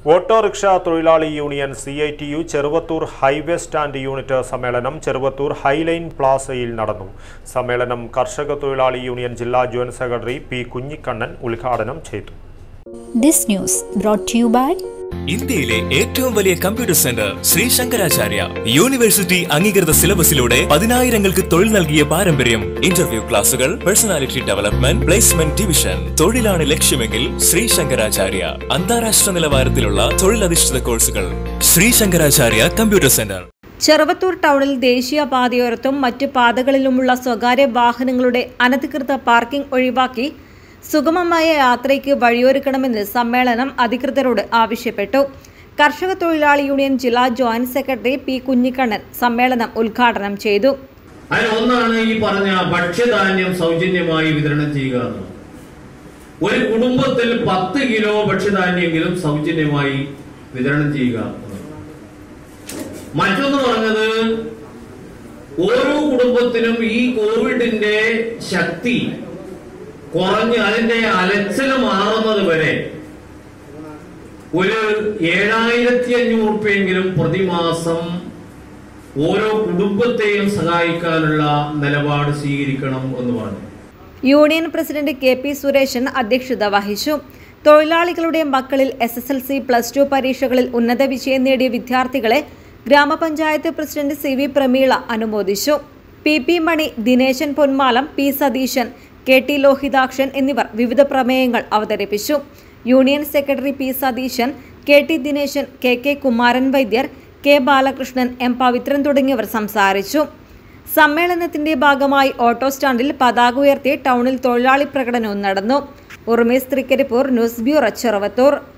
Autorickshaw തൊഴിലാളി union C I T U Cheruvathur highway stand unit സമ്മേളനം Cheruvathur Highline പ്ലാസയിൽ നടന്നു സമ്മേളനം കർഷക തൊഴിലാളി യൂണിയൻ ജില്ലാ ജോയിന്റ് സെക്രട്ടറി പി കുഞ്ഞിക്കണ്ണൻ ഉദ്ഘാടനം ചെയ്തു This news brought to you by ഇന്ത്യയിലെ ഏറ്റവും വലിയ computer centre Shri Shankaracharya university അംഗീകൃത സിലബസിലൂടെ പതിനായിരങ്ങൾക്ക് തൊഴിൽ നൽകിയ പാരമ്പര്യം ഇന്റർവ്യൂ ക്ലാസുകൾ പേഴ്സണാലിറ്റി ഡെവലപ്മെന്റ് പ്ലേസ്മെന്റ് ഡിവിഷൻ തൊഴിലാണ് ലക്ഷ്യമെങ്കിൽ ശ്രീ ശങ്കരാചാര്യ അന്താരാഷ്ട്ര നിലവാരത്തിലുള്ള തൊഴിലധിഷ്ഠിത കോഴ്സുകൾ ശ്രീ ശങ്കരാചാര്യ കമ്പ്യൂട്ടർ സെന്റർ ചെറുവത്തൂർ ടൗണിൽ ദേശീയപാതയോരത്തും മറ്റ് പാതകളിലുമുള്ള സ്വകാര്യ വാഹനങ്ങളുടെ അനധികൃത പാർക്കിംഗ് ഒഴിവാക്കി സുഗമമായ യാത്രയ്ക്ക് വഴിയൊരുക്കണമെന്ന് സമ്മേളനം അധികൃതരോട് ആവശ്യപ്പെട്ടു കർഷക തൊഴിലാളി യൂണിയൻ ജില്ലാ ജോയിന്റ് സെക്രട്ടറി പി കുഞ്ഞിക്കണ്ണൻ സമ്മേളനം ഉദ്ഘാടനം ചെയ്തു അതിലൊന്നാണ് ഈ പറഞ്ഞ ഭക്ഷ്യധാന്യം സൗജന്യമായി വിതരണം ചെയ്യുക എന്നുള്ളത് ഒരു കുടുംബത്തിൽ പത്ത് കിലോ ഭക്ഷ്യധാന്യെങ്കിലും സൗജന്യമായി വിതരണം ചെയ്യുക എന്നുള്ളത്. മറ്റൊന്ന് പറഞ്ഞത് ഓരോ കുടുംബത്തിനും ഈ കോവിഡിന്റെ ശക്തി കുറഞ്ഞ് അതിന്റെ അലച്ചിൽ മാറുന്നത് വരെ ഒരു ഏഴായിരത്തി അഞ്ഞൂറ് റുപ്യെങ്കിലും പ്രതിമാസം ഓരോ കുടുംബത്തെയും സഹായിക്കാനുള്ള നിലപാട് സ്വീകരിക്കണം എന്ന് പറഞ്ഞു union president K P Sureshan അധ്യക്ഷത വഹിച്ചു തൊഴിലാളികളുടെ മക്കളിൽ S S L C plus two പരീക്ഷകളിൽ ഉന്നത വിജയം നേടിയ വിദ്യാർത്ഥികളെ ഗ്രാമപഞ്ചായത്ത് പ്രസിഡന്റ് സി വി പ്രമീള അനുമോദിച്ചു P P Mani Dineshan Ponmalam P Satheeshan K T Lohithakshan എന്നിവർ വിവിധ പ്രമേയങ്ങൾ അവതരിപ്പിച്ചു union secretary P Satheeshan K T Dineshan K K Kumaran Vaidyar K Balakrishnan M Pavithran തുടങ്ങിയവർ സംസാരിച്ചു സമ്മേളനത്തിന്റെ ഭാഗമായി ഓട്ടോ സ്റ്റാൻഡിൽ പതാക ഉയർത്തി ടൗണിൽ തൊഴിലാളി പ്രകടനവും നടന്നു ഉർമേസ് തൃക്കരിപ്പൂർ ന്യൂസ് ബ്യൂറോ ചെറുവത്തൂർ